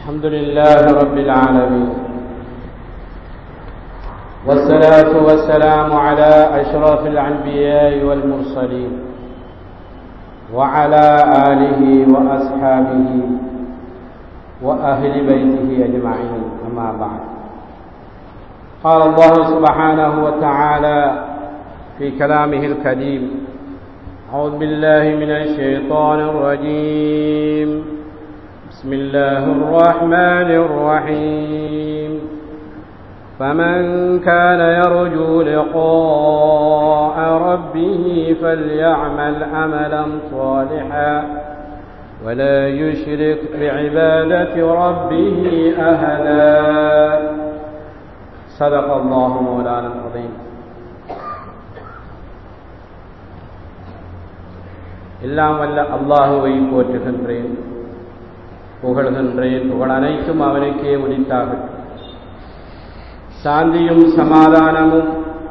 الحمد لله رب العالمين والصلاة والسلام على أشرف الأنبياء والمرسلين وعلى آله وأصحابه وأهل بيته أجمعين أما بعد قال الله سبحانه وتعالى في كلامه الكريم أعوذ بالله من الشيطان الرجيم بسم الله الرحمن الرحيم فمن كان يرجو لقاء ربه فليعمل عملا صالحا ولا يشرك بعبادة ربه أهدا صدق الله مولانا العظيم எல்லாம் வல்ல அல்லாஹுவை போற்றுகின்றேன் புகழ்கின்றேன் புகழ் அனைத்தும் அவனுக்கே உரித்தாகட்டும் சாந்தியும் சமாதானமும்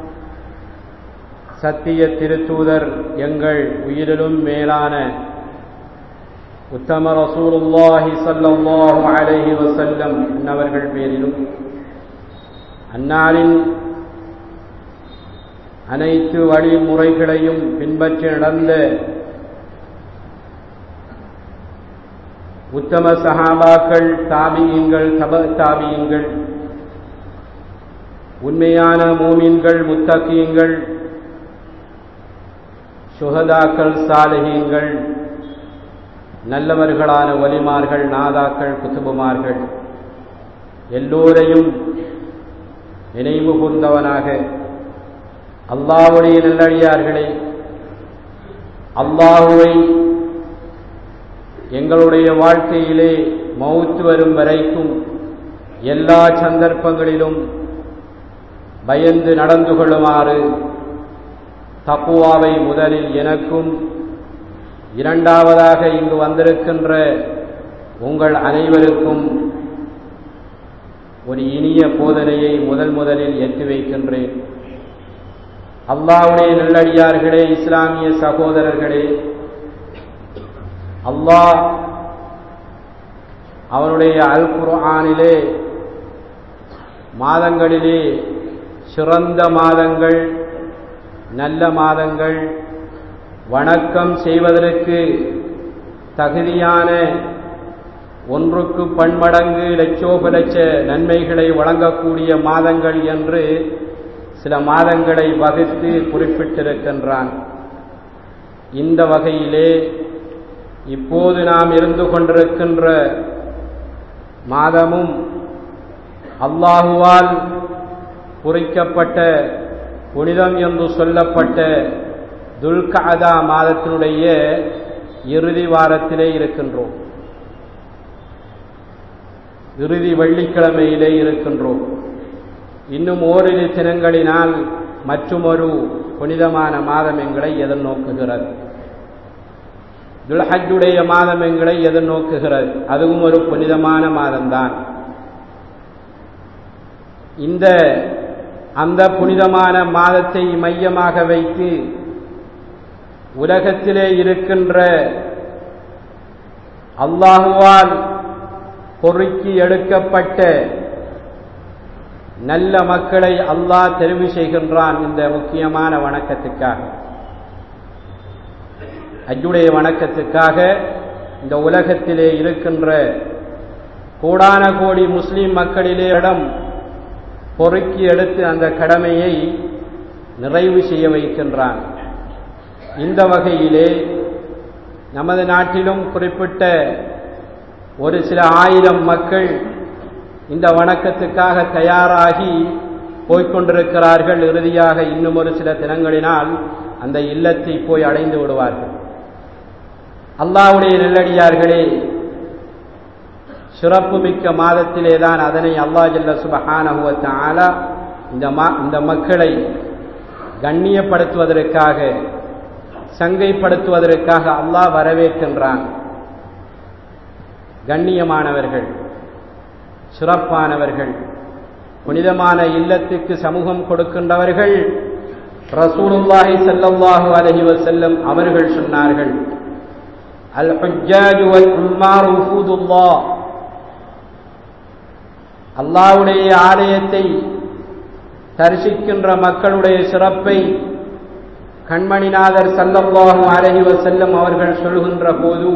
சத்திய திருத்தூதர் எங்கள் உயிரிலும் மேலான உத்தம ரசூலுல்லாஹி சல்லாஹு அலைஹி வசல்லம் என்னவர்கள் பேரிலும் அன்னாரின் அனைத்து வழிமுறைகளையும் பின்பற்றி நடந்த உத்தம சஹாபாக்கள் தாபியங்கள் தப தாபியங்கள் உண்மையான மூமின்கள் முத்தகியங்கள் சுகதாக்கள் சாலகியங்கள் நல்லவர்களான வலிமார்கள் நாதாக்கள் குத்துபுமார்கள் எல்லோரையும் நினைவு கூர்ந்தவனாக அல்லாவுடைய நல்லடியார்களே அல்லாஹுவை எங்களுடைய வாழ்க்கையிலே மௌத்து வரும் வரைக்கும் எல்லா சந்தர்ப்பங்களிலும் பயந்து நடந்து கொள்ளுமாறு தப்புவாவை முதலில் எனக்கும் இரண்டாவதாக இங்கு வந்திருக்கின்ற உங்கள் அனைவருக்கும் ஒரு இனிய போதனையை முதல் முதலில் எட்டி வைக்கின்றேன் அல்லாவுடைய நல்லடியார்களே இஸ்லாமிய சகோதரர்களே அல்லாஹ் அவனுடைய அல் குர்ஆனிலே மாதங்களிலே சிறந்த மாதங்கள் நல்ல மாதங்கள் வணக்கம் செய்வதற்கு தகுதியான ஒன்றுக்கு பன்மடங்கு லட்சோப லட்ச நன்மைகளை வழங்கக்கூடிய மாதங்கள் என்று சில மாதங்களை வகுத்து குறிப்பிட்டிருக்கின்றான் இந்த வகையிலே இப்போது நாம் இருந்து கொண்டிருக்கின்ற மாதமும் அல்லாஹுவால் குறிக்கப்பட்ட புனிதம் என்று சொல்லப்பட்ட துல்காதா மாதத்தினுடைய இறுதி வாரத்திலே இருக்கின்றோம் இறுதி வெள்ளிக்கிழமையிலே இருக்கின்றோம் இன்னும் ஓரிரு தினங்களினால் மற்றுமொரு புனிதமான மாதம் எங்களை எதிர்நோக்குகிறது துல்ஹஜுடைய மாதம் எங்களை எதிர்நோக்குகிறது அதுவும் ஒரு புனிதமான மாதம்தான் இந்த அந்த புனிதமான மாதத்தை மையமாக வைத்து உலகத்திலே இருக்கின்ற அல்லாஹுவால் பொறுக்கி எடுக்கப்பட்ட நல்ல மக்களை அல்லாஹ் தெரிவு செய்கின்றான் இந்த முக்கியமான வணக்கத்துக்காக அஜுடைய வணக்கத்துக்காக இந்த உலகத்திலே இருக்கின்ற கோடான கோடி முஸ்லிம் மக்களிலே இடம் பொறுக்கி எடுத்து அந்த கடமையை நிறைவு செய்ய வைக்கின்றான் இந்த வகையிலே நமது நாட்டிலும் குறிப்பிட்ட ஒரு சில ஆயிரம் மக்கள் இந்த வணக்கத்துக்காக தயாராகி போய்கொண்டிருக்கிறார்கள் இறுதியாக இன்னும் ஒரு சில தினங்களினால் அந்த இல்லத்தை போய் அடைந்து விடுவார்கள் அல்லாவுடைய நெல்லடியார்களே சிறப்புமிக்க மாதத்திலே தான் அதனை அல்லா ஜல்ல சுபஹானஹுவத்த ஆலா இந்த மா இந்த மக்களை கண்ணியப்படுத்துவதற்காக சங்கைப்படுத்துவதற்காக அல்லாஹ் வரவேற்கின்றான் கண்ணியமானவர்கள் சிறப்பானவர்கள் புனிதமான இல்லத்துக்கு சமூகம் கொடுக்கின்றவர்கள் ரசூலுல்லாஹி ஸல்லல்லாஹு அலைஹி வஸல்லம் அவர்கள் சொன்னார்கள் அல் ஹுஜ்ஜாஜ் வல் உம்மார் உஃபூதுல்லாஹ் அல்லாவுடைய ஆலயத்தை தரிசிக்கின்ற மக்களுடைய சிறப்பை கண்மணிநாதர் சல்லல்லாஹு அலஹி வசல்லம் அவர்கள் சொல்கின்ற போது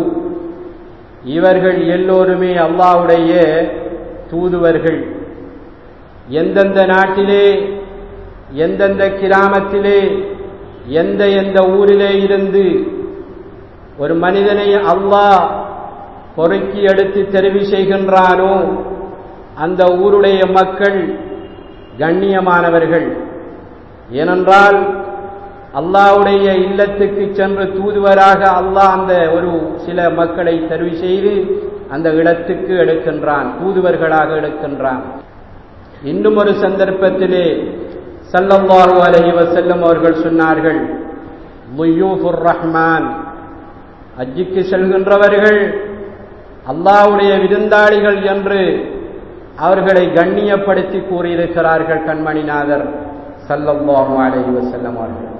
இவர்கள் எல்லோருமே அல்லாவுடைய தூதுவர்கள் எந்தெந்த நாட்டிலே எந்தெந்த கிராமத்திலே எந்த எந்த ஊரிலே இருந்து ஒரு மனிதனை அல்லாஹ் பொறுக்கி எடுத்து தெரிவு செய்கின்றானோ அந்த ஊருடைய மக்கள் கண்ணியமானவர்கள் ஏனென்றால் அல்லாவுடைய இல்லத்துக்கு சென்று தூதுவராக அல்லாஹ் அந்த ஒரு சில மக்களை தெரிவு செய்து அந்த இடத்துக்கு எடுக்கின்றான் தூதுவர்களாக எடுக்கின்றான் இன்னும் ஒரு சந்தர்ப்பத்திலே சல்லல்லாஹு அலஹி வசல்லம் அவர்கள் சொன்னார்கள் முயூஃபுர் ரஹ்மான் அஜிக்கு செல்கின்றவர்கள் அல்லாவுடைய விருந்தாளிகள் என்று அவர்களை கண்ணியப்படுத்தி கூறியிருக்கிறார்கள் கண்மணிநாதர் சல்லல்லாஹு அலஹி வசல்லம் அவர்கள்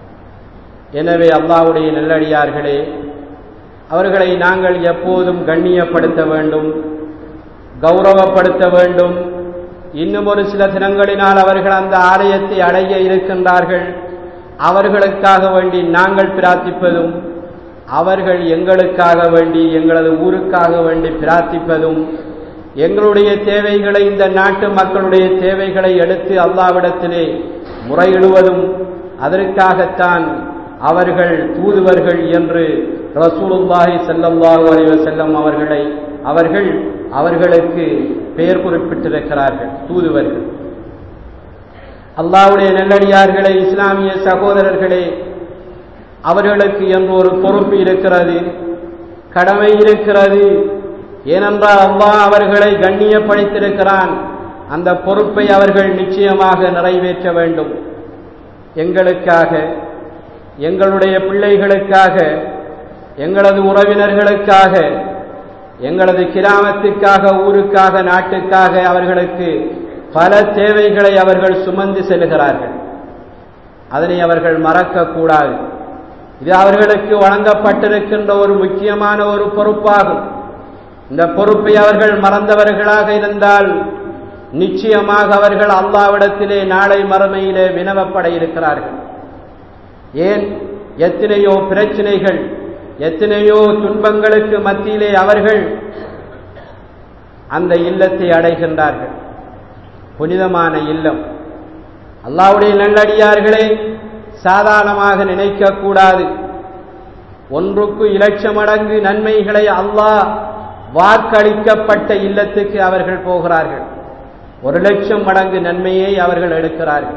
எனவே அல்லாவுடைய நல்லடியார்களே அவர்களை நாங்கள் எப்போதும் கண்ணியப்படுத்த வேண்டும் கௌரவப்படுத்த வேண்டும் இன்னும் ஒரு சில தினங்களினால் அவர்கள் அந்த ஆலயத்தை அடைய இருக்கின்றார்கள் அவர்களுக்காக வேண்டி நாங்கள் பிரார்த்திப்பதும் அவர்கள் எங்களுக்காக வேண்டி எங்களது ஊருக்காக வேண்டி பிரார்த்திப்பதும் எங்களுடைய தேவைகளை இந்த நாட்டு மக்களுடைய தேவைகளை எடுத்து அல்லாவிடத்திலே முறையிடுவதும் அதற்காகத்தான் அவர்கள் தூதுவர்கள் என்று ரசூலுல்லாஹி செல்லல்லாஹு அலைவ செல்லம் அவர்களை அவர்கள் அவர்களுக்கு பெயர் குறிப்பிட்டிருக்கிறார்கள் தூதுவர்கள் அல்லாவுடைய நல்லடியார்களே இஸ்லாமிய சகோதரர்களே அவர்களுக்கு என்று ஒரு பொறுப்பு இருக்கிறது கடமை இருக்கிறது ஏனென்றால் அல்லாஹ் அவர்களை கண்ணியப்படுத்தியிருக்கிறான் அந்த பொறுப்பை அவர்கள் நிச்சயமாக நிறைவேற்ற வேண்டும் எங்களுக்காக எங்களுடைய பிள்ளைகளுக்காக எங்களது உறவினர்களுக்காக எங்களது கிராமத்துக்காக ஊருக்காக நாட்டுக்காக அவர்களுக்கு பல தேவைகளை அவர்கள் சுமந்து செல்கிறார்கள் அதனை அவர்கள் மறக்கக்கூடாது இது அவர்களுக்கு வழங்கப்பட்டிருக்கின்ற ஒரு முக்கியமான ஒரு பொறுப்பாகும் இந்த பொறுப்பை அவர்கள் மறந்தவர்களாக இருந்தால் நிச்சயமாக அவர்கள் அல்லாவிடத்திலே நாளை மறுமையிலே வினவப்பட இருக்கிறார்கள் ஏன் எத்தனையோ பிரச்சனைகள் எத்தனையோ துன்பங்களுக்கு மத்தியிலே அவர்கள் அந்த இல்லத்தை அடைகின்றார்கள் புனிதமான இல்லம் அல்லாவுடைய நல்லடியார்களே சாதாரணமாக நினைக்கக்கூடாது ஒன்றுக்கு இலட்சம் மடங்கு நன்மைகளை அல்லாஹ் வாக்களிக்கப்பட்ட இல்லத்துக்கு அவர்கள் போகிறார்கள் ஒரு லட்சம் மடங்கு நன்மையை அவர்கள் எடுக்கிறார்கள்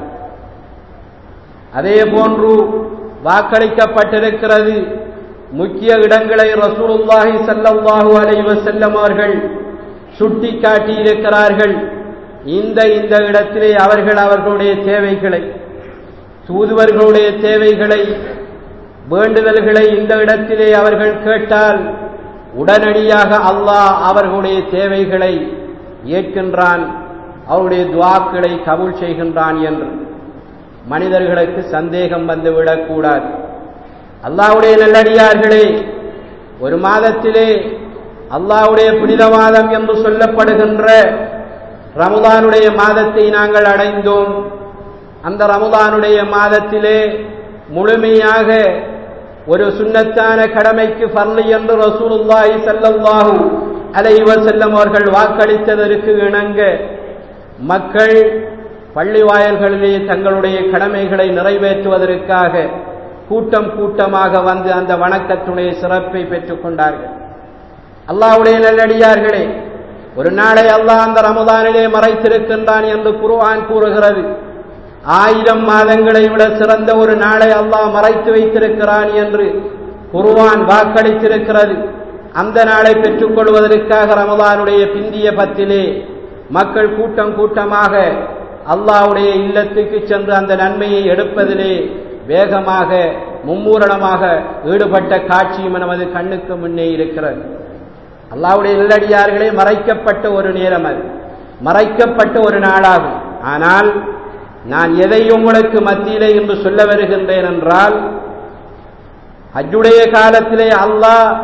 அதே போன்று வாக்களிக்கப்பட்டிருக்கிறது முக்கிய இடங்களை ரசூலுல்லாஹி சல்லல்லாஹு அலைஹி வஸல்லம் அவர்கள் சுட்டி காட்டியிருக்கிறார்கள் இந்த இந்த இடத்திலே அவர்கள் அவர்களுடைய தேவைகளை தூதுவர்களுடைய தேவைகளை வேண்டுதல்களை இந்த இடத்திலே அவர்கள் கேட்டால் உடனடியாக அல்லாஹ் அவர்களுடைய தேவைகளை ஏற்கின்றான் அவருடைய துவாக்களை கபூல் செய்கின்றான் என்று மனிதர்களுக்கு சந்தேகம் வந்துவிடக்கூடாது அல்லாவுடைய நல்லடியார்களே ஒரு மாதத்திலே அல்லாவுடைய புனித மாதம் என்று சொல்லப்படுகின்ற ரமுதானுடைய மாதத்தை நாங்கள் அடைந்தோம் அந்த ரமுதானுடைய மாதத்திலே முழுமையாக ஒரு சுண்ணத்தான கடமைக்கு பர்லி என்று ரசூலுல்லாஹி ஸல்லல்லாஹு அலைஹி வஸல்லம் அவர்கள் வாக்களித்ததற்கு இணங்க மக்கள் பள்ளி வாயல்களிலே தங்களுடைய கடமைகளை நிறைவேற்றுவதற்காக கூட்டம் கூட்டமாக வந்து அந்த வணக்கத்துடைய சிறப்பை பெற்றுக் கொண்டார்கள் அல்லாஹ்வுடைய நல்லடியார்களே ஒரு நாளை அல்லாஹ் அந்த ரமதானிலே மறைத்திருக்கின்றான் என்று குர்ஆன் கூறுகிறது ஆயிரம் மாதங்களை விட சிறந்த ஒரு நாளை அல்லாஹ் மறைத்து வைத்திருக்கிறான் என்று குர்ஆன் வாக்களித்திருக்கிறது அந்த நாளை பெற்றுக்கொள்வதற்காக ரமதானுடைய பிந்திய பத்திலே மக்கள் கூட்டம் கூட்டமாக அல்லாஹ்வுடைய இல்லத்துக்கு சென்று அந்த நன்மையை எடுப்பதிலே வேகமாக மும்மூரணமாக ஈடுபட்ட காட்சியும் நமது கண்ணுக்கு முன்னே இருக்கிறது அல்லாவுடைய நல்லடியார்களே மறைக்கப்பட்ட ஒரு நேரம் அது மறைக்கப்பட்ட ஒரு நாளாகும் ஆனால் நான் எதை உங்களுக்கு மத்தியிலே என்று சொல்ல வருகின்றேன் என்றால் ஹஜ்ஜுடைய காலத்திலே அல்லாஹ்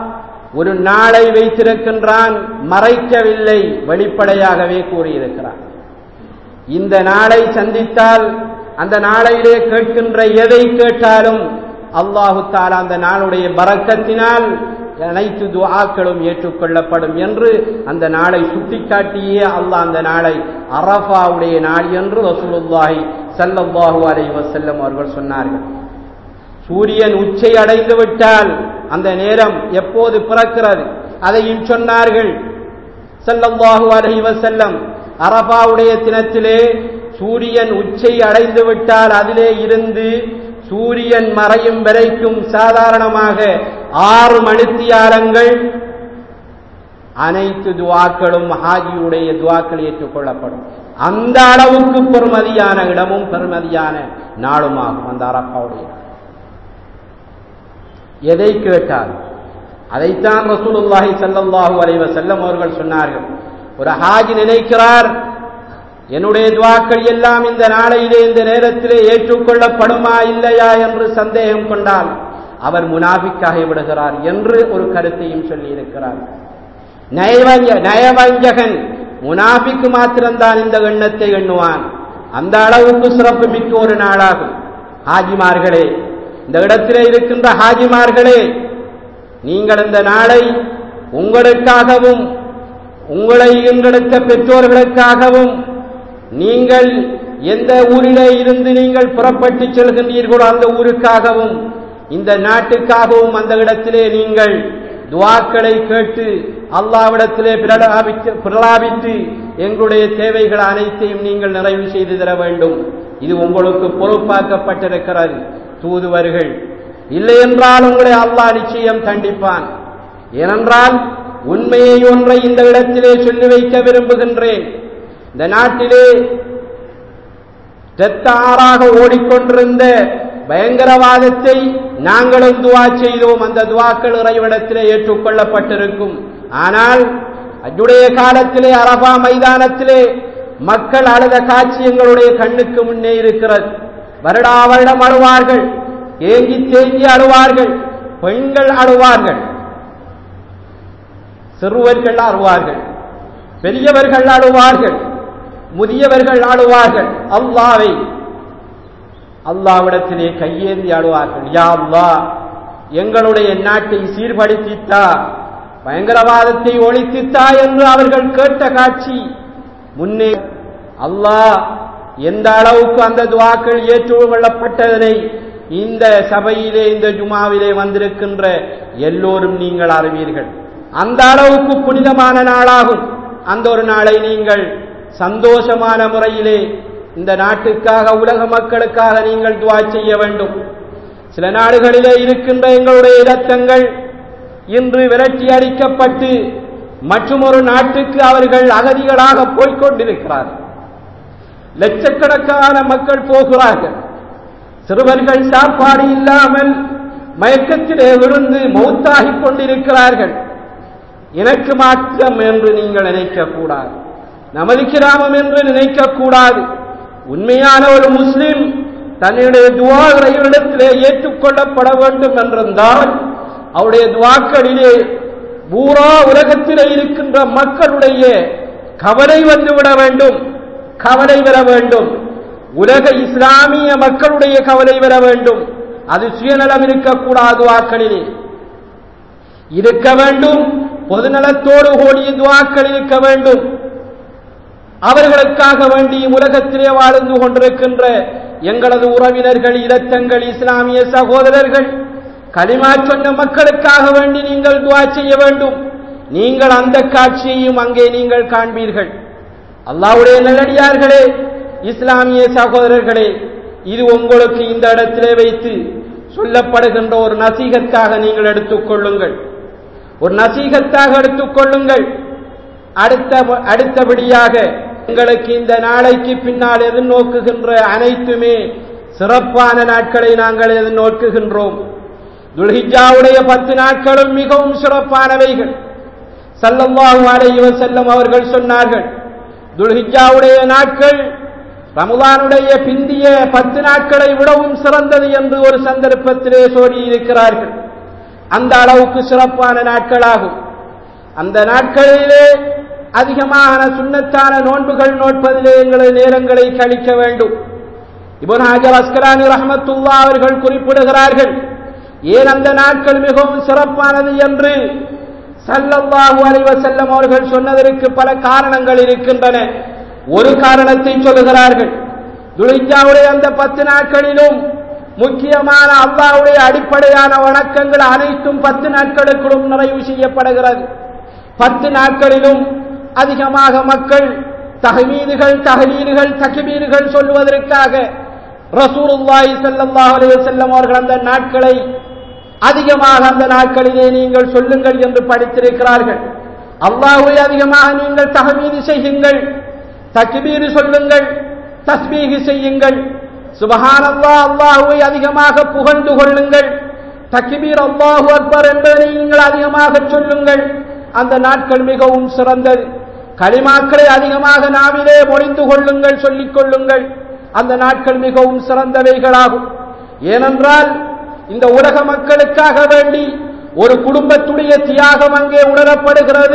ஒரு நாளை வைத்திருக்கின்றான் மறைக்கவில்லை வெளிப்படையாகவே கூறியிருக்கிறான் இந்த நாளை சந்தித்தால் அந்த நாளையிலே கேட்கின்ற எதை கேட்டாலும் அல்லாஹு தாலா அந்த நாளுடைய பறக்கத்தினால் அனைத்து துஆக்களும் ஏற்றுக்கொள்ளப்படும் என்று அந்த நாளை சுட்டிக்காட்டியே அல்லாஹ் அந்த நாளை அரஃபாவுடைய நாள் என்று ரசூலுல்லாஹி ஸல்லல்லாஹு அலைஹி வஸல்லம் அவர்கள் சொன்னார்கள் சூரியன் உச்சை அடைந்து விட்டால் அந்த நேரம் எப்போது பிறக்கிறது அதையும் சொன்னார்கள் ஸல்லல்லாஹு அலைஹி வஸல்லம் அரபாவுடைய தினத்திலே சூரியன் உச்சை அடைந்து விட்டால் அதிலே இருந்து சூரியன் மறையும் வரைக்கும் சாதாரணமாக ஆறு மணித்தியாலங்கள் அனைத்து துவாக்களும் ஹாஜியுடைய துவாக்கள் ஏற்றுக்கொள்ளப்படும் அந்த அளவுக்கு பெருமதியான இடமும் பெருமதியான நாளுமாகும் அந்த அரப்பாவுடைய எதை கேட்டால் அதைத்தான் ரசூலுல்லாஹி ஸல்லல்லாஹு அலைஹி வஸல்லம் அவர்கள் சொன்னார்கள் ஒரு ஹாஜி நினைக்கிறார் என்னுடைய துவாக்கள் எல்லாம் இந்த நாளையிலே இந்த நேரத்திலே ஏற்றுக்கொள்ளப்படுமா இல்லையா என்று சந்தேகம் கொண்டால் அவர் முனாபிக்காகி விடுகிறார் என்று ஒரு கருத்தையும் சொல்லியிருக்கிறார் நயவஞ்ச நயவஞ்சகன் முனாபிக்கு மாத்திரம்தான் இந்த எண்ணத்தை எண்ணுவான் அந்த அளவுக்கு சிறப்பு மிக்க ஒரு நாளாகும் ஹாஜிமார்களே இந்த இடத்திலே இருக்கின்ற ஹாஜிமார்களே நீங்கள் இந்த நாளை உங்களுக்காகவும் உங்களை ஈன்றெடுத்த பெற்றோர்களுக்காகவும் நீங்கள் எந்த ஊரிலே இருந்து நீங்கள் புறப்பட்டு செல்கின்றீர்களோ அந்த ஊருக்காகவும் இந்த நாட்டுக்காகவும் அந்த இடத்திலே நீங்கள் துவாக்களை கேட்டு அல்லாவிடத்திலே பிரலாபித்து பிரலாபித்து எங்களுடைய தேவைகள் அனைத்தையும் நீங்கள் நிறைவு செய்து தர வேண்டும் இது உங்களுக்கு பொறுப்பாக்கப்பட்டிருக்கிறது தூதுவர்கள் இல்லை என்றால் உங்களை அல்லாஹ் நிச்சயம் தண்டிப்பான் ஏனென்றால் உண்மையை ஒன்றை இந்த இடத்திலே சொல்லி வைக்க விரும்புகின்றேன் இந்த நாட்டிலே இரத்த ஆறாக ஓடிக்கொண்டிருந்த பயங்கரவாதத்தை நாங்களும் துவா செய்தோம் அந்த துவாக்கள் இறைவிடத்திலே ஏற்றுக்கொள்ளப்பட்டிருக்கும் ஆனால் அஜுடைய காலத்திலே அரபா மைதானத்திலே மக்கள் அழுத காட்சி எங்களுடைய கண்ணுக்கு முன்னே இருக்கிறது வருடா வருடம் அழுவார்கள் ஏங்கி தேங்கி அழுவார்கள் பெண்கள் அழுவார்கள் சிறுவர்கள் அழுவார்கள் பெரியவர்கள் அழுவார்கள் முதியவர்கள் ஆடுவார்கள் அல்லாவை அல்லாவிடத்திலே கையேந்தி ஆடுவார்கள் யா அல்லா எங்களுடைய நாட்டை சீர்படுத்தித்தா பயங்கரவாதத்தை ஒழித்தித்தா என்று அவர்கள் கேட்ட காட்சி முன்னே அல்லாஹ் எந்த அளவுக்கு அந்த துவாக்கள் ஏற்றுக்கொள்ளப்பட்டதனை இந்த சபையிலே இந்த ஜுமாவிலே வந்திருக்கின்ற எல்லோரும் நீங்கள் அறிவீர்கள் அந்த அளவுக்கு புனிதமான நாளாகும் அந்த ஒரு நாளை நீங்கள் சந்தோஷமான முறையிலே இந்த நாட்டுக்காக உலக மக்களுக்காக நீங்கள் துவா செய்ய வேண்டும் சில நாடுகளிலே இருக்கின்ற எங்களுடைய இரத்தங்கள் இன்று விரட்டி அடிக்கப்பட்டு மற்றும் ஒரு நாட்டுக்கு அவர்கள் அகதிகளாக போய்கொண்டிருக்கிறார்கள் லட்சக்கணக்கான மக்கள் போகிறார்கள் சிறுவர்கள் சாப்பாடு இல்லாமல் மயக்கத்திலே விழுந்து மௌத்தாகிக் கொண்டிருக்கிறார்கள் எனக்கு மாற்றம் என்று நீங்கள் நினைக்கக்கூடாது நமது கிராமம் என்று நினைக்கக்கூடாது உண்மையான ஒரு முஸ்லிம் தன்னுடைய துவா இறைவனிடத்திலே ஏற்றுக்கொள்ளப்பட வேண்டும் என்றிருந்தால் அவருடைய துவாக்களிலே பூரா உலகத்திலே இருக்கின்ற மக்களுடைய கவலை வந்துவிட வேண்டும் கவலை பெற வேண்டும் உலக இஸ்லாமிய மக்களுடைய கவலை பெற வேண்டும் அது சுயநலம் இருக்கக்கூடாது வாக்களிலே இருக்க வேண்டும் பொதுநலத்தோடு கூடிய துவாக்கள் இருக்க வேண்டும் அவர்களுக்காக வேண்டி உலகத்திலே வாழ்ந்து கொண்டிருக்கின்ற எங்களது உறவினர்கள் இரத்தங்கள் இஸ்லாமிய சகோதரர்கள் களிமா சொன்ன மக்களுக்காக வேண்டி நீங்கள் துவா செய்ய வேண்டும் நீங்கள் அந்த காட்சியையும் அங்கே நீங்கள் காண்பீர்கள் அல்லாவுடைய நல்லடியார்களே இஸ்லாமிய சகோதரர்களே இது உங்களுக்கு இந்த இடத்திலே வைத்து சொல்லப்படுகின்ற ஒரு நசீகத்தாக நீங்கள் எடுத்துக்கொள்ளுங்கள் ஒரு நசீகத்தாக எடுத்துக்கொள்ளுங்கள் அடுத்த அடுத்தபடியாக எங்களுக்கு இந்த நாளைக்கு பின்னால் எதிர்நோக்குகின்ற அனைத்துமே சிறப்பான நாட்களை நாங்கள் எதிர்நோக்குகின்றோம் துல்ஹிஜாவுடைய பத்து நாட்களும் மிகவும் சிறப்பானவைகள் சல்லல்லாஹு அலைஹி வஸல்லம் அவர்கள் சொன்னார்கள் துல்ஹிஜாவுடைய நாட்கள் ரமலானுடைய பிந்திய பத்து நாட்களை விடவும் சிறந்தது என்று ஒரு சந்தர்ப்பத்திலே சொல்லியிருக்கிறார்கள் அந்த அளவுக்கு சிறப்பான நாட்களாகும் அந்த நாட்களிலே அதிகமான சுண்ணத்தான நோன்புகள் நோட்பதிலே எங்களது நேரங்களை கழிக்க வேண்டும் இபன் ஹாஜர் அஸ்கலானி ரஹமத்துல்லா அவர்கள் குறிப்பிடுகிறார்கள் ஏன் அந்த நாட்கள் மிகவும் சிறப்பானது என்று சல்லல்லாஹு அலைஹி வஸல்லம் அவர்கள் சொன்னதற்கு பல காரணங்கள் இருக்கின்றன ஒரு காரணத்தை சொல்லுகிறார்கள் துலிஜாவுடைய அந்த பத்து நாட்களிலும் முக்கியமான அல்லாவுடைய அடிப்படையான வணக்கங்கள் அனைத்தும் பத்து நாட்களுக்குள்ளும் நிறைவு செய்யப்படுகிறது பத்து நாட்களிலும் அதிகமாக மக்கள் தகமீதுகள் தகலீதுகள் தகிமீதுகள் சொல்லுவதற்காக ரசூலுல்லாஹி ஸல்லல்லாஹு அலைஹி வஸல்லம் அவர்கள் அந்த நாட்களை அதிகமாக அந்த நாட்களிலே நீங்கள் சொல்லுங்கள் என்று படித்திருக்கிறார்கள் அல்லாஹ்வை அதிகமாக நீங்கள் தகமீது செய்யுங்கள் தக்பீர் சொல்லுங்கள் தஸ்பீஹ் செய்யுங்கள் சுபஹானல்லாஹ் அல்லாஹ்வை அதிகமாக புகழ்ந்து கொள்ளுங்கள் தக்பீர் அல்லாஹு அக்பர் என்பதை நீங்கள் அதிகமாக சொல்லுங்கள் அந்த நாட்கள் மிகவும் சிறந்தது களிமாக்களை அதிகமாக நாவிலே மொழிந்து கொள்ளுங்கள் சொல்லிக் கொள்ளுங்கள் அந்த நாட்கள் மிகவும் சிறந்தவைகளாகும் ஏனென்றால் இந்த உலக மக்களுக்காக வேண்டி ஒரு குடும்பத்துடைய தியாகம் அங்கே உணரப்படுகிறது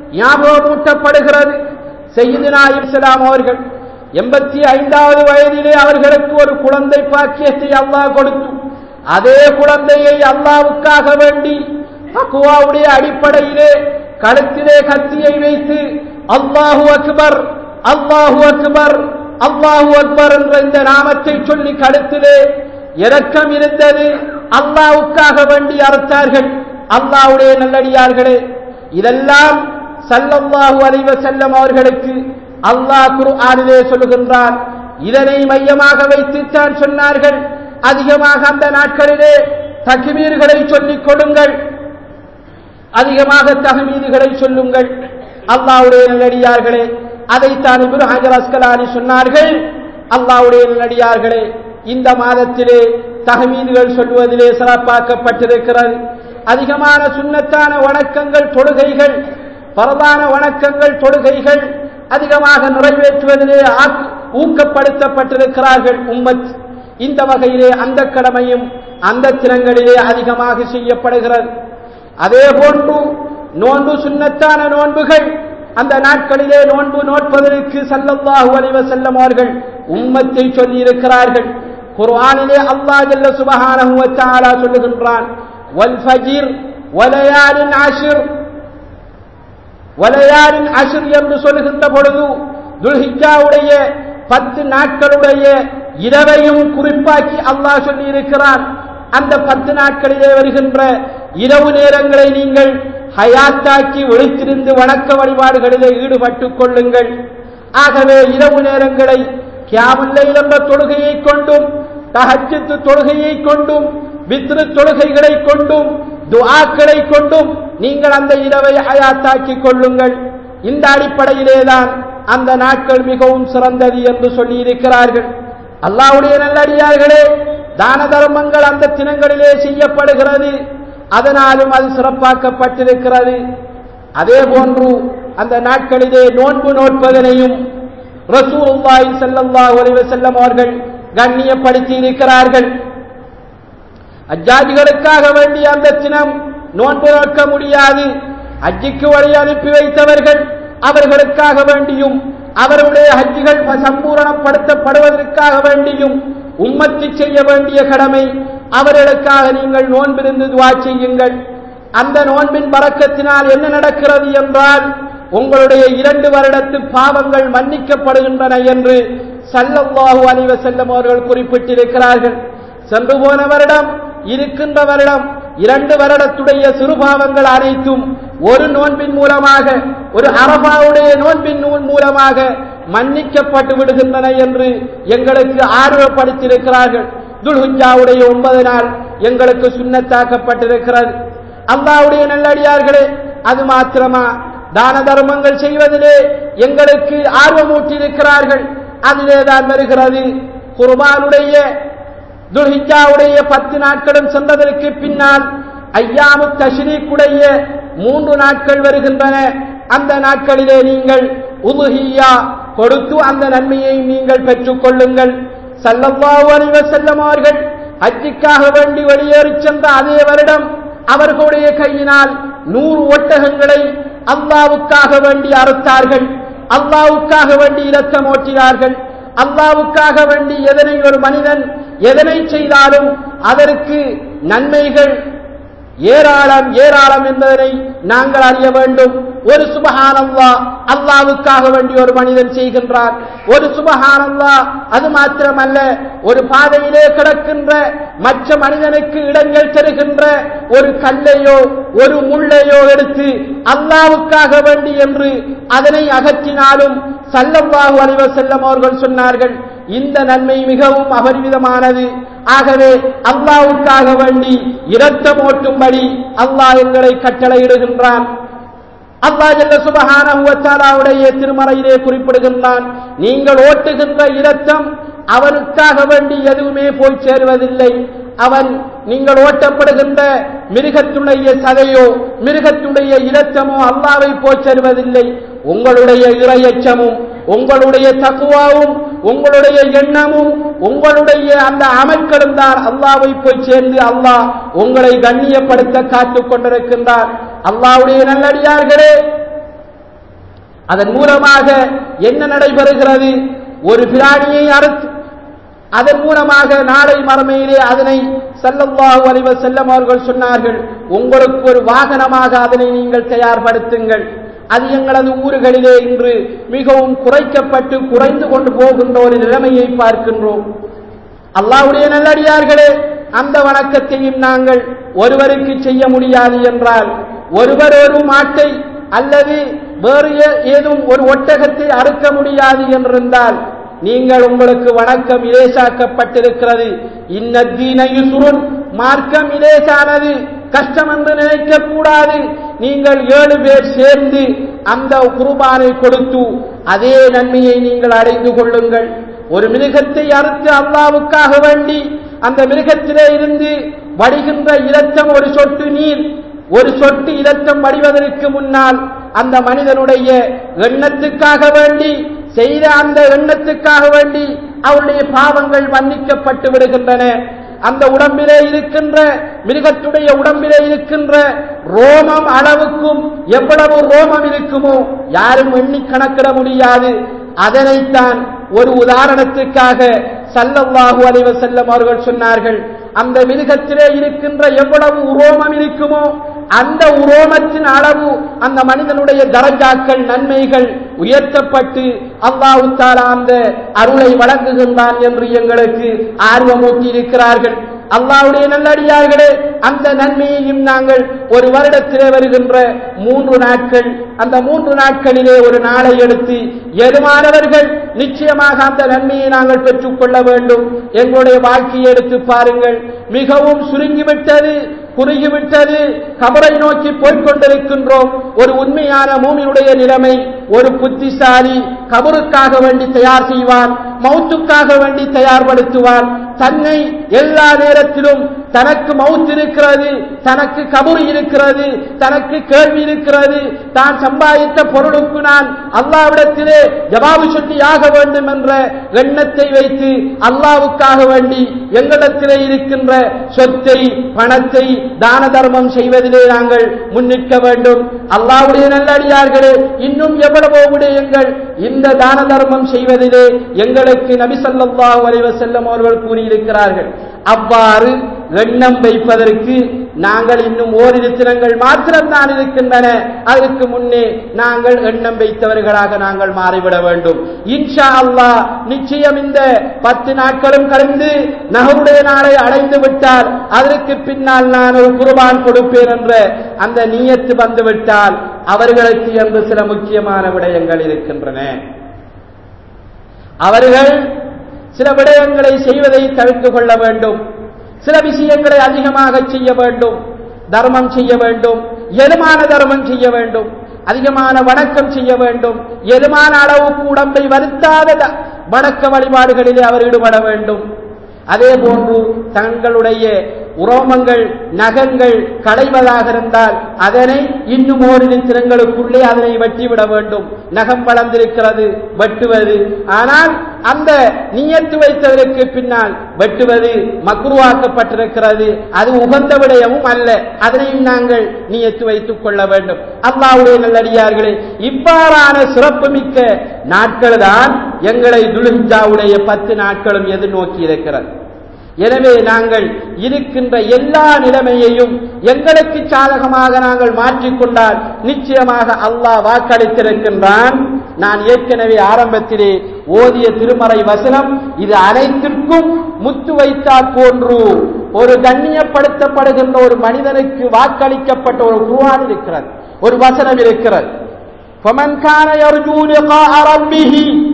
ஞாபகமூட்டப்படுகிறது செய்தினா இஸ்லாம் அவர்கள் எண்பத்தி ஐந்தாவது வயதிலே அவர்களுக்கு ஒரு குழந்தை பாக்கியத்தை அல்லாஹ் கொடுத்து அதே குழந்தையை அல்லாவுக்காக வேண்டி தக்குவாவுடைய அடிப்படையிலே கழுத்திலே கத்தியை வைத்து அல்லாஹு அக்பர் அல்லாஹு அக்பர் அல்லாஹு அக்பர் என்ற இந்த நாமத்தை சொல்லி கழுத்திலே இரக்கம் இருந்தது அல்லாவுக்காக வேண்டி அறுத்தார்கள் அல்லாவுடைய நல்லடியார்களே இதெல்லாம் சல்லல்லாஹு அலைவ செல்லம் அவர்களுக்கு அல்லாஹ் குர்ஆனிலே சொல்லுகின்றான் இதனை மையமாக வைத்துத்தான் சொன்னார்கள் அதிகமாக அந்த நாட்களிலே தக்மீர்களை சொல்லிக் கொடுங்கள் அதிகமாக தகமீதுகளை சொல்லுங்கள் அல்லாவுடைய நல்லடியார்களே அதைத்தான் இப்ரு ஹஜர் அஸ்கலானி சொன்னார்கள் அல்லாவுடைய நல்லடியார்களே இந்த மாதத்திலே தகமீதுகள் சொல்வதிலே சிறப்பாக்கப்பட்டிருக்கிறது அதிகமான சுண்ணத்தான வணக்கங்கள் தொழுகைகள் பரதான வணக்கங்கள் தொழுகைகள் அதிகமாக நிறைவேற்றுவதிலே ஊக்கப்படுத்தப்பட்டிருக்கிறார்கள் உம்மத் இந்த வகையிலே அந்த கடமையும் அந்த தினங்களிலே அதிகமாக செய்யப்படுகிறது அதே போன்று நோன்பு சுண்ணத்தான நோன்புகள் அந்த நாட்களிலே நோன்பு நோட்பதற்கு சல்லல்லாஹு அலைவ செல்லம் அவர்கள் உம்மத்தை சொல்லி இருக்கிறார்கள் குர்ஆனிலே அல்லாஹ் ஜல்ல சுபஹானஹு வ தஆலா சொல்லுகின்றான் வல் ஃபஜ்ர் வலயாலின் அஷ்ர் வலயாலின் அஷ்ர் என்று சொல்லுகின்ற பொழுது துல்ஹிஜ்ஜாவுடைய பத்து நாட்களுடைய இரவையும் குறிப்பாக்கி அல்லாஹ் சொல்லி இருக்கிறான் அந்த பத்து நாட்களிலே வருகின்ற இரவு நேரங்களை நீங்கள் ஹயாத்தாக்கி ஒழித்திருந்து வணக்க வழிபாடுகளிலே ஈடுபட்டுக் கொள்ளுங்கள் ஆகவே இரவு நேரங்களை கியாமுல்லை என்ற தொழுகையை கொண்டும் தஹஜத்து தொழுகையை கொண்டும் வித்ரு தொழுகைகளை கொண்டும் துஆக்களை கொண்டும் நீங்கள் அந்த இரவை ஹயாத்தாக்கிக் கொள்ளுங்கள் இந்த அடிப்படையிலேதான் அந்த நாட்கள் மிகவும் சிறந்தது என்று சொல்லி இருக்கிறார்கள் அல்லாவுடைய நல்லடியார்களே தான தர்மங்கள் அந்த தினங்களிலே செய்யப்படுகிறது அதனாலும் அது சிறப்பாக்கப்பட்டிருக்கிறது அதே போன்று அந்த நாட்களிலே நோன்பு நோட்பதனையும் ரசூலுல்லாஹி ஸல்லல்லாஹு அலைஹி வஸல்லம் அவர்கள் கண்ணியப்படுத்தி இருக்கிறார்கள் அஜாதிகளுக்காக வேண்டிய அந்த தினம் நோன்பு நோக்க முடியாது அஜிக்கு வழி அனுப்பி வைத்தவர்கள் அவர்களுக்காக வேண்டியும் அவருடைய ஹஜ்ஜிகள் சம்பூரணப்படுத்தப்படுவதற்காக வேண்டியும் உம்மத்தி செய்ய வேண்டிய கடமை அவர்களுக்காக நீங்கள் நோன்பிருந்து துவா செய்யுங்கள் அந்த நோன்பின் பறக்கத்தினால் என்ன நடக்கிறது என்றால் உங்களுடைய இரண்டு வருடத்து பாவங்கள் மன்னிக்கப்படுகின்றன என்று சல்லல்லாஹு அலைவ செல்லம் அவர்கள் குறிப்பிட்டிருக்கிறார்கள் சென்று போன வருடம் இருக்கின்ற வருடம் இரண்டு வருடத்துடைய சிறுபாவங்கள் அனைத்தும் ஒரு நோன்பின் மூலமாக ஒரு அரபாவுடைய நோன்பின் நூல் மூலமாக மன்னிக்கப்பட்டு விடுகின்றன என்று எங்களுக்கு ஆர்வப்படுத்தியிருக்கிறார்கள் துல்ஹுஜாவுடைய ஒன்பது நாள் எங்களுக்கு சுண்ணத்தாக்கப்பட்டிருக்கிறது அல்லாவுடைய நல்லடியார்களே அது மாத்திரமா தான தர்மங்கள் செய்வதிலே எங்களுக்கு ஆர்வமூட்டியிருக்கிறார்கள் அதிலே தான் வருகிறது குர்பானுடைய துல்ஹிஜாவுடைய பத்து நாட்களும் சென்றதற்கு பின்னால் ஐயாமு தஷ்ரீக்குடைய மூன்று நாட்கள் வருகின்றன அந்த நாட்களிலே நீங்கள் உதுஹியா கொடுத்து அந்த நன்மையை நீங்கள் பெற்றுக் கொள்ளுங்கள் சல்லல்லாஹு அலைஹி வஸல்லம் அவர்கள் ஹஜ்ஜுக்காக வேண்டி வெளியேறி சென்ற அதே வருடம் அவர்களுடைய கையினால் நூறு ஒட்டகங்களை அல்லாவுக்காக வேண்டி அறுத்தார்கள் அல்லாவுக்காக வேண்டி இரத்தம் ஓட்டினார்கள் அல்லாவுக்காக வேண்டி எதனை ஒரு மனிதன் எதனை செய்தாலும் அதற்கு நன்மைகள் ஏராளம் ஏராளம் என்பதனை நாங்கள் அறிய வேண்டும் ஒரு சுபஹானல்லா அல்லாவுக்காக வேண்டி ஒரு மனிதன் செய்கின்றார் ஒரு சுபஹானல்லா அது மாத்திரமல்ல ஒரு பாதையிலே கிடக்கின்ற மற்ற மனிதனுக்கு இடங்கள் தருகின்ற ஒரு கல்லையோ ஒரு முள்ளையோ எடுத்து அல்லாவுக்காக வேண்டி என்று அதனை அகற்றினாலும் சல்லல்லாஹு அலைஹி வஸல்லம் அவர்கள் சொன்னார்கள் இந்த நன்மை மிகவும் அபரிமிதமானது ஆகவே அல்லாவுக்காக வேண்டி இரத்தம் ஓட்டும்படி அல்லாஹ் எங்களை கட்டளையிடுகின்றான் அல்லாஹ் ஜல்ல சுபஹானஹு வ தஆலாவுடைய திருமறையிலே குறிப்பிடுகின்றான் நீங்கள் ஓட்டுகின்ற இரத்தம் அவனுக்காக வேண்டி எதுவுமே போய் சேருவதில்லை அவன் நீங்கள் ஓட்டப்படுகின்ற மிருகத்துடைய சதையோ மிருகத்துடைய இரத்தமோ அல்லாவை போய் சேருவதில்லை உங்களுடைய இரையச்சமும் உங்களுடைய தக்குவாவும் உங்களுடைய எண்ணமும் உங்களுடைய அந்த அமல்களும் தான் அல்லாவை போய் சேர்ந்து அல்லாஹ் உங்களை கண்ணியப்படுத்த காத்துக் கொண்டிருக்கின்றார் அல்லாவுடைய நல்லடியார்களே அதன் மூலமாக என்ன நடைபெறுகிறது ஒரு பிராணியை அறுத்து அதன் மூலமாக நாளை மறுமையிலே அதனை செல்லவாகு அலைவ செல்லம் அவர்கள் சொன்னார்கள் உங்களுக்கு ஒரு வாகனமாக அதனை நீங்கள் தயார்படுத்துங்கள் அது எங்களது ஊர்களிலே இன்று மிகவும் குறைக்கப்பட்டு குறைந்து கொண்டு போகின்ற ஒரு நிலைமையை பார்க்கின்றோம் அல்லாவுடைய நல்லடியார்களே அந்த வணக்கத்தையும் நாங்கள் ஒருவருக்கு செய்ய முடியாது என்றால் ஒருவர் ஒரு மாட்டை அல்லது வேறு ஏதும் ஒரு ஒட்டகத்தை அறுக்க முடியாது என்றிருந்தால் நீங்கள் உங்களுக்கு வணக்கம் இலேசாக்கப்பட்டிருக்கிறது இன்னத்தீன யுசுருன் மார்க்கம் இலேசானது கஷ்டம் என்று நினைக்க கூடாது நீங்கள் ஏழு பேர் சேர்ந்து அந்த குருபானை கொடுத்து அதே நன்மையை நீங்கள் அடைந்து கொள்ளுங்கள் ஒரு மிருகத்தை அறுத்து அல்லாவுக்காக வேண்டி அந்த மிருகத்திலே இருந்து வடிகின்ற இரத்தம் ஒரு சொட்டு நீர் ஒரு சொட்டு இரத்தம் வடிவதற்கு முன்னால் அந்த மனிதனுடைய எண்ணத்துக்காக வேண்டி செய்த அந்த எண்ணத்துக்காக வேண்டி அவருடைய பாவங்கள் மன்னிக்கப்பட்டு விடுகின்றன அந்த உடம்பிலே இருக்கின்ற மிருகத்துடைய உடம்பிலே இருக்கின்ற ரோமம் அளவுக்கும் எவ்வளவு ரோமம் இருக்குமோ யாரும் எண்ணி கணக்கிட முடியாது அதனைத்தான் ஒரு உதாரணத்துக்காக சல்லல்லாஹு அலைவ செல்லம் அவர்கள் சொன்னார்கள் அந்த மிருகத்திலே இருக்கின்ற எவ்வளவு உரோமம் இருக்குமோ அந்த உரோமத்தின் அளவு அந்த மனிதனுடைய தரஜாக்கள் நன்மைகள் உயர்த்தப்பட்டு அல்லாஹு தாலா அந்த அருளை வழங்குகின்றான் என்று எங்களுக்கு ஆர்வமூட்டி இருக்கிறார்கள் அல்லாவுடைய நல்லடியார்களே அந்த நன்மையையும் நாங்கள் ஒரு வருடத்திலே வருகின்ற மூன்று நாட்கள் அந்த மூன்று நாட்களிலே ஒரு நாளை எடுத்து எதுமானவர்கள் நிச்சயமாக அந்த நன்மையை நாங்கள் பெற்றுக்கொள்ள வேண்டும் எங்களுடைய வாழ்க்கையை எடுத்து பாருங்கள் மிகவும் சுருங்கிவிட்டது குறுகிவிட்டது கபரை நோக்கி போய்கொண்டிருக்கின்றோம் ஒரு உண்மையான மூமியுடைய நிலைமை ஒரு புத்திசாலி கபருக்காக வேண்டி தயார் செய்வான் மௌத்துக்காக வேண்டி தயார்படுத்துவான் தன்னை எல்லா நேரத்திலும் தனக்கு மவுத் இருக்கிறது தனக்கு கபரு இருக்கிறது தனக்கு கேள்வி இருக்கிறது தான் சம்பாதித்த பொருளுக்கு நான் அல்லாவிடத்திலே ஜவாபு சொல்லி ஆக வேண்டும் என்ற எண்ணத்தை வைத்து அல்லாவுக்காக வேண்டி எங்களிடத்திலே இருக்கின்ற சொத்தை பணத்தை தான தர்மம் செய்வதிலே நாங்கள் முன்னிற்க வேண்டும் அல்லாவுடைய நல்லடியார்களே இன்னும் எவ்வளவோ விடயங்கள் இந்த தான தர்மம் செய்வதிலே எங்களுக்கு நபிசல்லாஹு அலைவ செல்லம் அவர்கள் கூறியிருக்கிறார்கள் அவ்வாறு எண்ணம் வைப்பதற்கு நாங்கள் இன்னும் ஓரிரு தினங்கள் மாத்திரம்தான் இருக்கின்றன அதற்கு முன்னே நாங்கள் எண்ணம் வைத்தவர்களாக நாங்கள் மாறிவிட வேண்டும் இன்ஷா அல்லாஹ் நிச்சயம் இந்த பத்து நாட்களும் கலந்து நகருடைய நாளை அடைந்து விட்டால் அதற்கு பின்னால் நான் ஒரு குர்பான் கொடுப்பேன் என்ற அந்த நீயத்து வந்துவிட்டால் அவர்களுக்கு என்று சில முக்கியமான விடயங்கள் இருக்கின்றன அவர்கள் சில விடயங்களை செய்வதை தவிர்த்து கொள்ள வேண்டும் சில விஷயங்களை அதிகமாக செய்ய வேண்டும் தர்மம் செய்ய வேண்டும் எலுமான தர்மம் செய்ய வேண்டும் அதிகமான வணக்கம் செய்ய வேண்டும் எலுமான அளவுக்கு உடம்பை வருத்தாத வணக்க வழிபாடுகளிலே அவர் ஈடுபட வேண்டும் அதே போன்று தங்களுடைய உரோமங்கள் நகங்கள் களைவதாக இருந்தால் அதனை இன்னும் ஓரிரு தினங்களுக்குள்ளே அதனை வெட்டிவிட வேண்டும் நகம் வளர்ந்திருக்கிறது வெட்டுவது ஆனால் அந்த நியத்து வைத்ததற்கு பின்னால் வெட்டுவது மக்ருவாக்கப்பட்டிருக்கிறது அது உகந்த விடயமும் அல்ல அதனையும் நாங்கள் நியத்து வைத்துக் கொள்ள வேண்டும் அல்லாவுடைய நல்லடியார்களே இவ்வாறான சிறப்புமிக்க நாட்கள் தான் எங்களை துலுஞ்சாவுடைய பத்து நாட்களும் எதிர்நோக்கி இருக்கிறது எனவே நாங்கள் இருக்கின்ற எல்லா நிலைமையையும் எங்களுக்கு சாதகமாக நாங்கள் மாற்றிக்கொண்டால் நிச்சயமாக அல்லாஹ் வாக்களித்திருக்கின்றான் நான் ஏற்கனவே ஆரம்பத்திலே ஓதிய திருமறை வசனம் இது அனைத்திற்கும் முத்து வைத்தாற் போன்று ஒரு கண்ணியப்படுத்தப்படுகின்ற ஒரு மனிதனுக்கு வாக்களிக்கப்பட்ட ஒரு குர்ஆன் இருக்கிறது ஒரு வசனம் இருக்கிறது فَمَنْ كَانَ يَرْجُو لِقَاءَ رَبِّهِ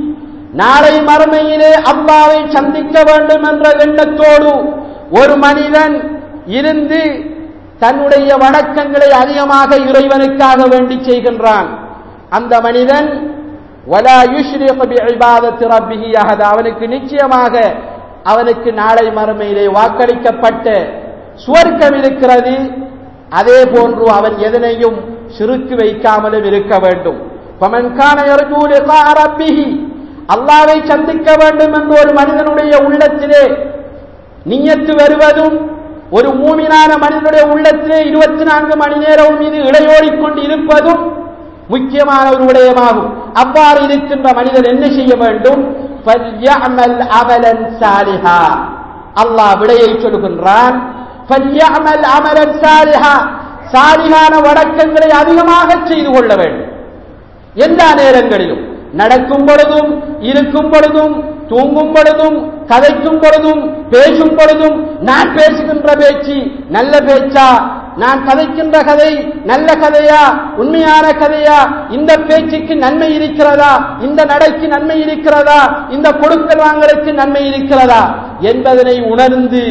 நாளை மறுமையிலே அல்லாவை சந்திக்க வேண்டும் என்ற எண்ணத்தோடு ஒரு மனிதன் இருந்து தன்னுடைய வணக்கங்களை அதிகமாக இறைவனுக்காக வேண்டி செய்கின்றான் அந்த மனிதன் வலா யுஷ்ரிக பிஇபாதத்தி ரப்பிஹி அஹதா அவனுக்கு நிச்சயமாக அவனுக்கு நாளை மறுமையிலே வாக்களிக்கப்பட்ட சுவர்க்கம் இருக்கிறது அதே போன்று அவன் எதனையும் சிறுக்கு வைக்காமலும் இருக்க வேண்டும் فَمَنْ كَانَ يَرْجُو لِقَاءَ رَبِّهِ அல்லாவை சந்திக்க வேண்டும் என்று ஒரு மனிதனுடைய உள்ளத்திலே நியத்து வருவதும் ஒரு மூமினான மனிதனுடைய உள்ளத்திலே இருபத்தி நான்கு மணி நேரமும் இது இளையோடிக் கொண்டு இருப்பதும் முக்கியமான ஒரு விடயமாகும் அவ்வாறு இருக்கின்ற மனிதன் என்ன செய்ய வேண்டும் فَلْيَعْمَلْ عَمَلًا صَالِحًا அல்லாஹ் விடையை சொல்கின்றான் فَلْيَعْمَلْ عَمَلًا صَالِحًا சாலிகான வணக்கங்களை அதிகமாக செய்து கொள்ள வேண்டும் எல்லா நேரங்களிலும் நடக்கும் பொழுதும் இருக்கும் பொழுதும் தூங்கும் பொழுதும் கதைக்கும் பொழுதும் பேசும் பொழுதும் நான் பேசுகின்ற பேச்சு நல்ல பேச்சா நான் கதைக்கின்ற கதை நல்ல கதையா உண்மையான கதையா இந்த பேச்சுக்கு நன்மை இருக்கிறதா இந்த நடைக்கு நன்மை இருக்கிறதா இந்த கொடுக்கல் வாங்கலுக்கு நன்மை இருக்கிறதா என்பதனை உணர்ந்து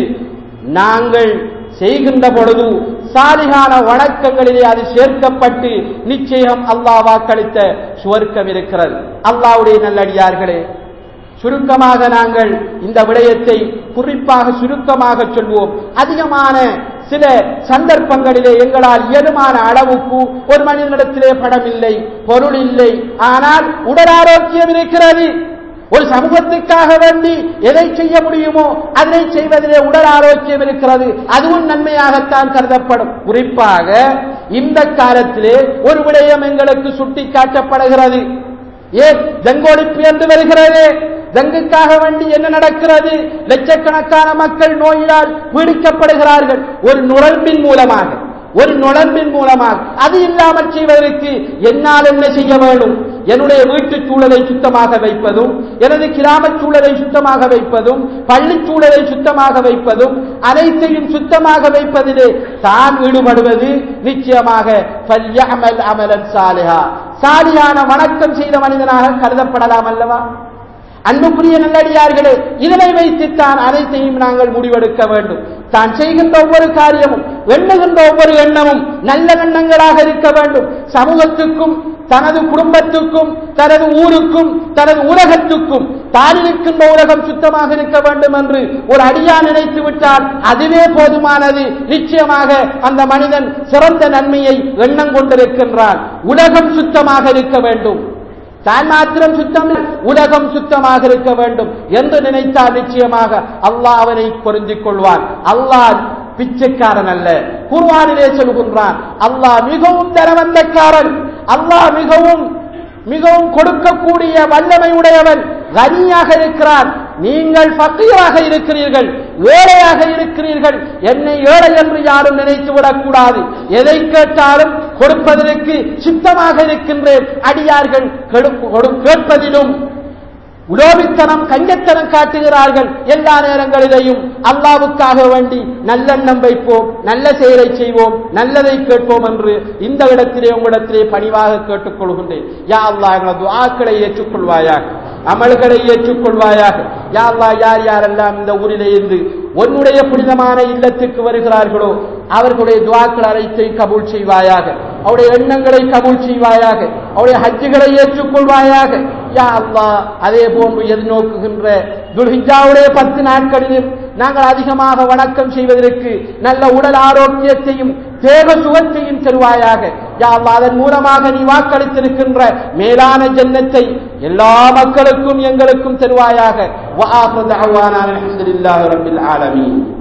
நாங்கள் செய்கின்ற பொழுது சாலிகான வணக்கங்களிலே அது சேர்க்கப்பட்டு நிச்சயம் அல்லாஹ் வாக்களித்த சுவர்க்கம் இருக்கிறது அல்லாவுடைய நல்லடியார்களே சுருக்கமாக நாங்கள் இந்த விடயத்தை குறிப்பாக சுருக்கமாக சொல்வோம் அதிகமான சில சந்தர்ப்பங்களிலே எங்களால் இயலுமான அளவுக்கு ஒரு மனிதனிடத்திலே படம் இல்லை பொருள் இல்லை ஆனால் உடல் ஆரோக்கியம் இருக்கிறது ஒரு சமூகத்துக்காக வேண்டி எதை செய்ய முடியுமோ அதனை செய்வதிலே உடல் ஆரோக்கியம் இருக்கிறது அதுவும் நன்மையாகத்தான் கருதப்படும் குறிப்பாக இந்த காலத்திலே ஒரு விடயம் எங்களுக்கு சுட்டி காட்டப்படுகிறது ஏன் ஜங்கொழிப்பு என்று வருகிறது ஜங்குக்காக வேண்டி என்ன நடக்கிறது லட்சக்கணக்கான மக்கள் நோயினால் பீடிக்கப்படுகிறார்கள் ஒரு நுழம்பின் மூலமாக ஒரு நுழம்பின் மூலமாக அது இல்லாமல் செய்வதற்கு என்னால் என்ன செய்ய வேண்டும் என்னுடைய வீட்டு சூழலை சுத்தமாக வைப்பதும் எனது கிராம சூழலை சுத்தமாக வைப்பதும் பள்ளி சூழலை சுத்தமாக வைப்பதும் அனைத்தையும் சுத்தமாக வைப்பதிலே தான் ஈடுபடுவது நிச்சயமாக ஃபல்யஅமல் அமலன் சாலிஹா சாலியான வணக்கம் செய்த மனிதனாக கருதப்படலாம் அல்லவா அன்புக்குரிய நல்லடியார்களே இதனை வைத்துத்தான் அனைத்தையும் நாங்கள் முடிவெடுக்க வேண்டும் தான் செய்கின்ற ஒவ்வொரு காரியமும் எண்ணுகின்ற ஒவ்வொரு எண்ணமும் நல்ல எண்ணங்களாக இருக்க வேண்டும் சமூகத்துக்கும் தனது குடும்பத்துக்கும் தனது ஊருக்கும் தனது உலகத்துக்கும் தான் இருக்கின்ற உலகம் சுத்தமாக இருக்க வேண்டும் என்று ஒரு அடியா நினைத்து விட்டால் அதுவே போதுமானது நிச்சயமாக அந்த மனிதன் சிறந்த நன்மையை எண்ணம் கொண்டிருக்கின்றான் உலகம் சுத்தமாக இருக்க வேண்டும் தான் மாத்திரம் சுத்தம் உலகம் சுத்தமாக இருக்க வேண்டும் என்று நினைத்தால் நிச்சயமாக அல்லாஹ் அவனை பொருந்திக் கொள்வான் அல்லாஹ் பிச்சைக்காரன் அல்ல குர்வானிலே சொல்கின்றான் அல்லாஹ் மிகவும் தரவந்தக்காரன் அல்லாஹ் மிகவும் மிகவும் கொடுக்கக்கூடிய வல்லமை உடையவன் கனியாக இருக்கிறான் நீங்கள் பக்தியாக இருக்கிறீர்கள் ஏழையாக இருக்கிறீர்கள் என்னை ஏழை என்று யாரும் நினைத்து விடக்கூடாது எதை கேட்டாலும் கொடுப்பதற்கு சித்தமாக இருக்கின்றேன் அடியார்கள் கேட்பதிலும் உலோபித்தனம் கஞ்சத்தனம் காட்டுகிறார்கள் எல்லா நேரங்களிலேயும் அல்லாவுக்காக வேண்டி நல்லெண்ணம் வைப்போம் நல்ல செயலை செய்வோம் நல்லதை கேட்போம் என்று இந்த இடத்திலே உங்களிடத்திலே பணிவாக கேட்டுக்கொள்கின்றேன் யா அல்லா எங்களது ஆக்களை ஏற்றுக்கொள்வாயாக அமல்களை ஏற்றுக்கொள்வாயாக யா அல்லா யார் யாரெல்லாம் இந்த ஊரிலே இருந்து உன்னுடைய புனிதமான இல்லத்துக்கு வருகிறார்களோ அவர்களுடைய துவாக்கள் அனைத்தை கபூல் செய்வாயாக அவருடைய எண்ணங்களை கபூல் செய்வாயாக அவருடைய ஹஜ்ஜுகளை ஏற்றுக்கொள்வாயாக யா அல்லாஹ் அதே போன்று எதிர்நோக்குகின்ற துல்ஹிஜாவுடைய பத்து நாட்களிலும் நாங்கள் அதிகமாக வணக்கம் செய்வதற்கு நல்ல உடல் ஆரோக்கியத்தையும் தேக சுகத்தையும் தருவாயாக யா அல்லாஹ் அதன் மூலமாக நீ வாக்களித்திருக்கின்ற மேலான ஜன்னத்தை எல்லா மக்களுக்கும் எங்களுக்கும் தருவாயாக வஆஹிரு தஅவானா அல்ஹம்துலில்லாஹி ரப்பில் ஆலமீன்